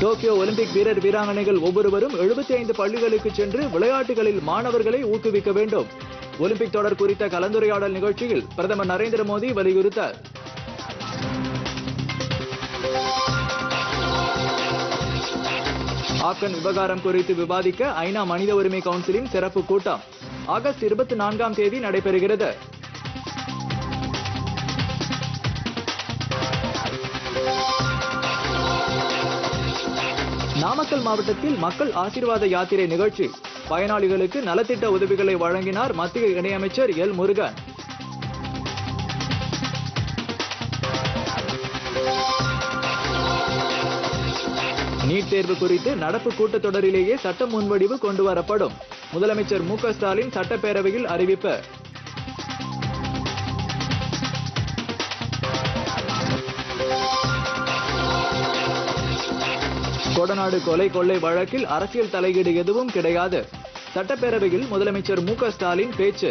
Tokyo Olympic வீரர் வீராங்கனைகள் ஒவ்வொருவரும் 75 பள்ளிகளுக்கு சென்று விளையாட்டுகளில் மாணவர்களை ஊக்குவிக்க வேண்டும் ஒலிம்பிக் தொடர் குறித்த கலந்துரையாடல் நிகழ்ச்சியில் பிரதமர் நரேந்திர மோடி வலியுறுத்தார் ஆக்கன் விவகாரம் குறித்து விவாதிக்க ஐநா மனித உரிமை கவுன்சிலின் சிறப்பு கூட்டம் ஆகஸ்ட் இருபத்தி நான்காம் தேதி நடைபெறுகிறது நாமக்கல் மாவட்டத்தில் மக்கள் ஆசீர்வாத யாத்திரை நிகழ்ச்சி பயனாளிகளுக்கு நலத்திட்ட உதவிகளை வழங்கினார் மத்திய இணையமைச்சர் எல் முருகன் நீட் தேர்வு குறித்து நடப்பு கூட்டத்தொடரிலேயே சட்ட முன்வடிவு கொண்டு வரப்படும் முதலமைச்சர் மு க ஸ்டாலின் சட்டப்பேரவையில் அறிவிப்பு கொடநாடு கொலை கொள்ளை வழக்கில் அரசியல் தலையீடு எதுவும் கிடையாது சட்டப்பேரவையில் முதலமைச்சர் மு க ஸ்டாலின் பேச்சு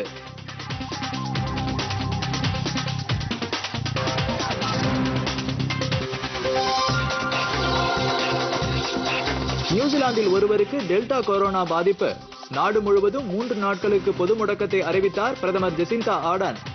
நியூசிலாந்தில் ஒருவருக்கு டெல்டா கொரோனா பாதிப்பு நாடு முழுவதும் மூன்று நாட்களுக்கு பொது முடக்கத்தை அறிவித்தார் பிரதமர் ஜெசிந்தா ஆர்டன்